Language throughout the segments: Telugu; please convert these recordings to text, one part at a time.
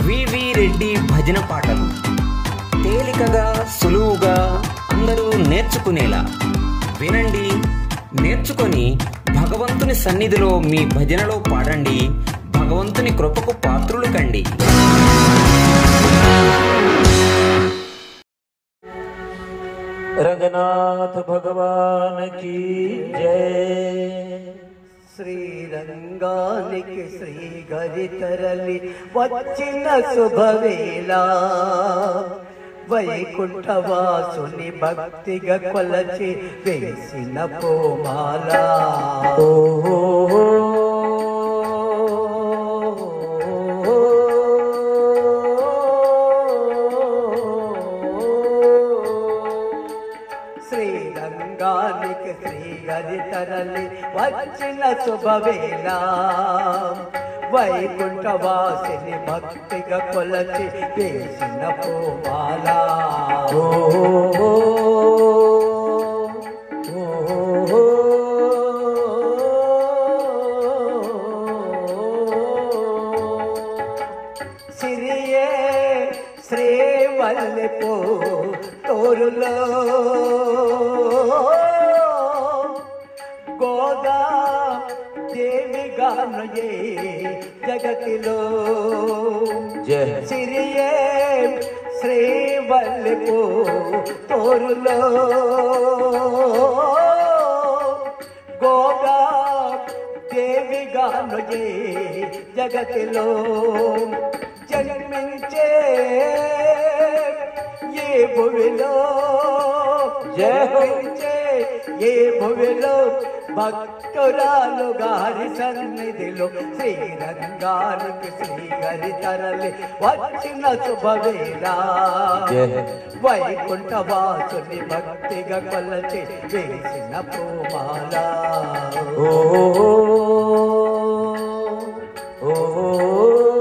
వివి రెడ్డి భజన పాటలు తేలికగా సులువుగా అందరూ నేర్చుకునేలా వినండి నేర్చుకొని భగవంతుని సన్నిధిలో మీ భజనలో పాడండి భగవంతుని కృపకు పాత్రులు కండి रंगनाथ भगवान की जय శ్రీరంగానికి శ్రీ గరి తరలి వచ్చిన శుభవేళ వైకుంఠవాసుని భక్తిగా కొలచి వేసిన పోమాల శ్రీరంగానికి శ్రీ గరి తరలి వచ్చిన శుభవేళ వైకుంఠవాసిని భక్తిగా కొలచి వేసిన పోమాల సిరియే శ్రీవల్లిపో తోరులో గోదా దేవిగాను ఏ జగతిలో జయ సిరియే శ్రీవల్లిపో తోరులో గోగా దేవిగాను ఏ జగతిలో జన్మించే ఏ భువిలో జన్మించే ఏ భువిలో భక్తురాలు గారి సన్నిధిలో శ్రీరంగానికి శ్రీహరి తరలి వచ్చిన శుభవేళ జయ వైకుంఠవాసుని భక్తిగా కొలచి వేసిన పూమాల ఓ ఓ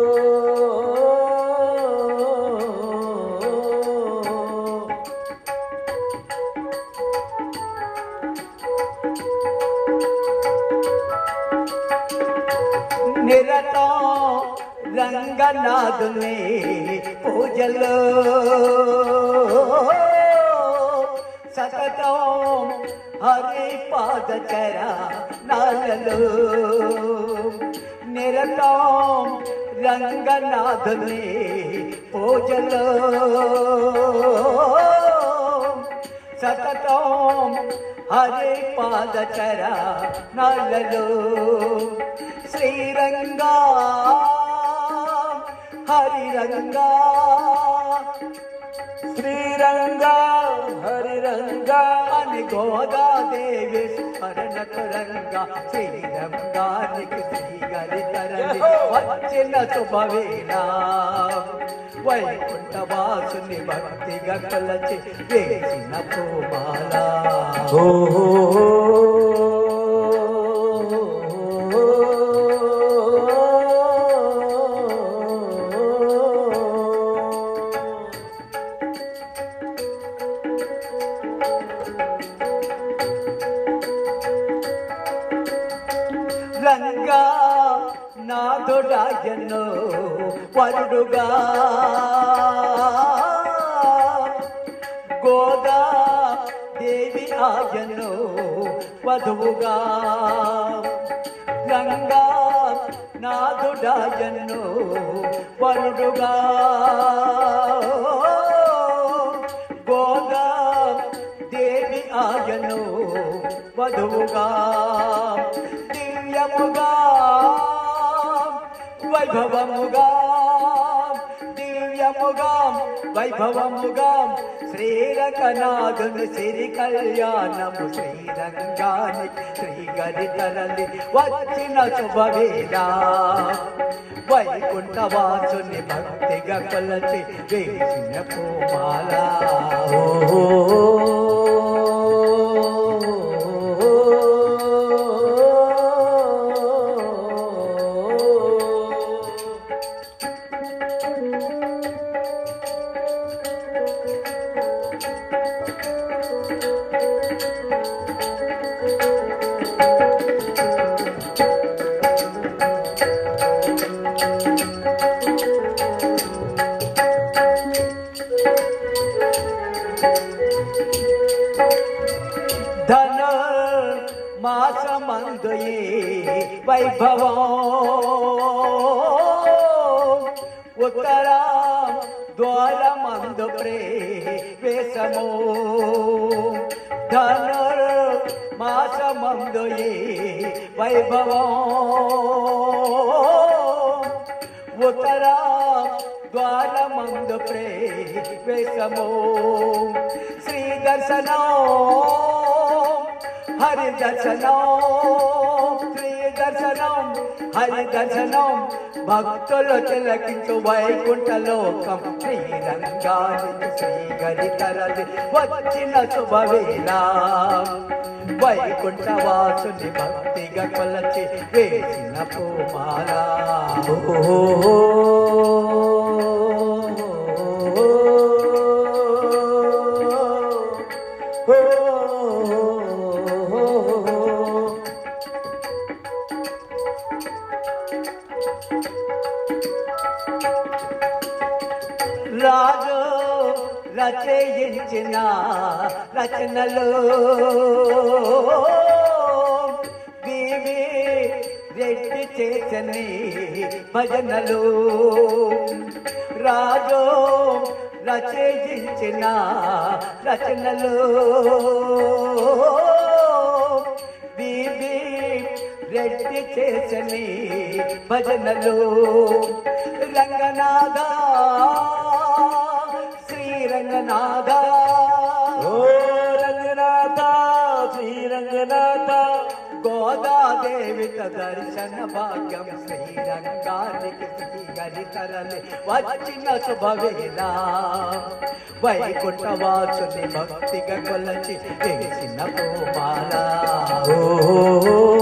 నిరతం రంగనాథుని పూజలో సతతం హరి పాదచర నాలలో నిరతం రంగనాథుని పూజలో సతతం హరి పాదచర నలలో శ్రీరంగా హరిరంగా శ్రీరంగా హరిరంగా అని గోదాదేవి స్మరణకురంగా శ్రీరంగానికి శ్రీగరి తరలి వచ్చిన శుభవేళ వైకుంఠవాసుని భక్తిగా కొలచి వేసిన పూమాల ఓ రంగా నాథుడాయను వరుడుగా గోదా దేవి ఆయను వధువుగా రంగా నాథుడాయను వరుడుగా గోదా దేవి ఆయను వధువుగా దివ్యముగా వైభవముగా దివ్యముగా వైభవముగా శ్రీరకనాథుని సిరి కళ్యాణము శ్రీరంగానికి శ్రీగరి తరలి వచ్చిన శుభవేళ వైకుంఠవాసుని భక్తిగా కొలచి వేసిన పూమాల మందు ఈ వైభవం ఉత్తర ద్వారమందు ప్రవేశము ధనుర్ మాసమందు ఈ వైభవం ఉత్తర ద్వారమందు ప్రవేశము శ్రీ దర్శనం హరి దర్శనం శ్రీ దర్శనం హరి దర్శనం భక్తులు తిలకించు వైకుంఠ లోకం శ్రీరంగానికి శ్రీగరి తరలి వచ్చిన శుభవేళ వైకుంఠ వాసుని భక్తిగా కొలచి వేసిన పూమాల రాజు రచయించిన రచనలు దేవి రెడ్డి చేసని భజనలు రాజు రచయించిన రచనలు బీబీ రెడ్డి చేసని భజనలు రంగనాథ శ్రీరంగనాథ ఓ రంగనాథ శ్రీరంగనాథ గోదాదేవి దర్శన భాగ్యం శ్రీరంగానికి శ్రీగరి తరలి వచ్చిన శుభవేళ వైకుంఠ వాసుని భక్తిగా కొలచి వేసిన పూమాల ఓ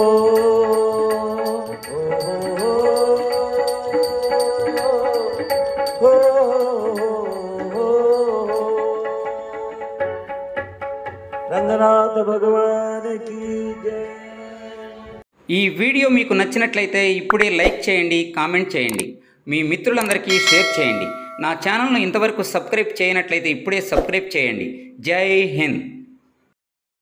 రంగనాథ భగవానికి జయ ఈ వీడియో మీకు నచ్చినట్లయితే ఇప్పుడే లైక్ చేయండి కామెంట్ చేయండి మీ మిత్రులందరికీ షేర్ చేయండి నా ఛానల్ను ఇంతవరకు సబ్స్క్రైబ్ చేయనట్లయితే ఇప్పుడే సబ్స్క్రైబ్ చేయండి జై హింద్